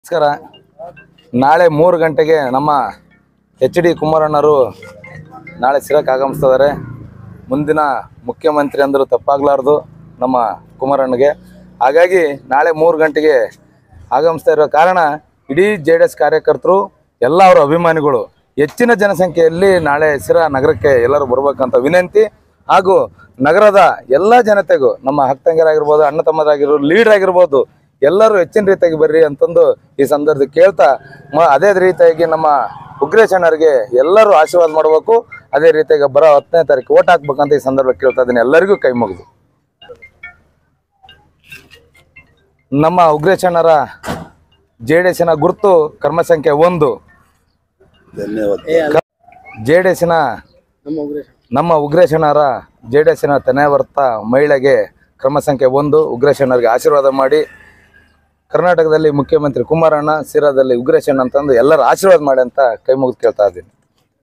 ನಮಸ್ಕಾರ ನಾಳೆ ಮೂರು ಗಂಟೆಗೆ ನಮ್ಮ ಎಚ್ ಡಿ ಕುಮಾರಣ್ಣರು ನಾಳೆ ಸಿರಕ್ಕೆ ಆಗಮಿಸ್ತಿದ್ದಾರೆ ಮುಂದಿನ ಮುಖ್ಯಮಂತ್ರಿ ಅಂದರೂ ತಪ್ಪಾಗಲಾರ್ದು ನಮ್ಮ ಕುಮಾರಣ್ಣಗೆ ಹಾಗಾಗಿ ನಾಳೆ ಮೂರು ಗಂಟೆಗೆ ಆಗಮಿಸ್ತಾ ಇರೋ ಕಾರಣ ಇಡೀ ಜೆ ಡಿ ಎಸ್ ಕಾರ್ಯಕರ್ತರು ಎಲ್ಲ ಅವರ ಅಭಿಮಾನಿಗಳು ಹೆಚ್ಚಿನ ಜನಸಂಖ್ಯೆಯಲ್ಲಿ ನಾಳೆ ಸಿರ ನಗರಕ್ಕೆ ಎಲ್ಲರೂ ಬರ್ಬೇಕಂತ ವಿನಂತಿ ಹಾಗೂ ನಗರದ ಎಲ್ಲ ಜನತೆಗೂ ನಮ್ಮ ಹಕ್ತಂಗರಾಗಿರ್ಬೋದು ಅಣ್ಣ ತಮ್ಮರಾಗಿರ್ಬೋದು ಲೀಡರ್ ಆಗಿರ್ಬೋದು ಎಲ್ಲರೂ ಹೆಚ್ಚಿನ ರೀತಿಯಾಗಿ ಬರ್ರಿ ಅಂತಂದು ಈ ಸಂದರ್ಭದಲ್ಲಿ ಕೇಳ್ತಾ ಮ ಅದೇ ರೀತಿಯಾಗಿ ನಮ್ಮ ಉಗ್ರೇಶ್ ಅಣ್ಣರಿಗೆ ಎಲ್ಲರೂ ಆಶೀರ್ವಾದ ಮಾಡಬೇಕು ಅದೇ ರೀತಿಯಾಗಿ ಬರೋ ಹತ್ತನೇ ತಾರೀಕು ಓಟ್ ಹಾಕ್ಬೇಕಂತ ಈ ಸಂದರ್ಭ ಕೇಳ್ತಾ ಇದ್ದೀನಿ ಎಲ್ಲರಿಗೂ ಕೈ ಮುಗಿದು ನಮ್ಮ ಉಗ್ರೇಶ್ ಅಣ್ಣರ ಜೆ ಡಿ ಎಸ್ಸಿನ ಗುರುತು ಕರ್ಮ ಸಂಖ್ಯೆ ಒಂದು ಧನ್ಯವಾದ ಜೆ ಡಿ ಎಸ್ಸಿನ ನಮ್ಮ ಉಗ್ರೇಶ್ ಅಣ್ಣರ ಜೆ ಡಿ ಎಸ್ಸಿನ ತೆನೆವರ್ತ ಮಹಿಳೆಗೆ ಕ್ರಮ ಸಂಖ್ಯೆ ಒಂದು ಉಗ್ರೇಶ್ ಅಣ್ಣರಿಗೆ ಆಶೀರ್ವಾದ ಮಾಡಿ ಕರ್ನಾಟಕದಲ್ಲಿ ಮುಖ್ಯಮಂತ್ರಿ ಕುಮಾರಣ್ಣ ಸಿರಾದಲ್ಲಿ ಉಗ್ರೇಶ್ ಅಣ್ಣ ಅಂತಂದು ಎಲ್ಲರೂ ಆಶೀರ್ವಾದ ಮಾಡಿ ಅಂತ ಕೈ ಮುಗಿದು ಕೇಳ್ತಾ ಇದ್ದೀನಿ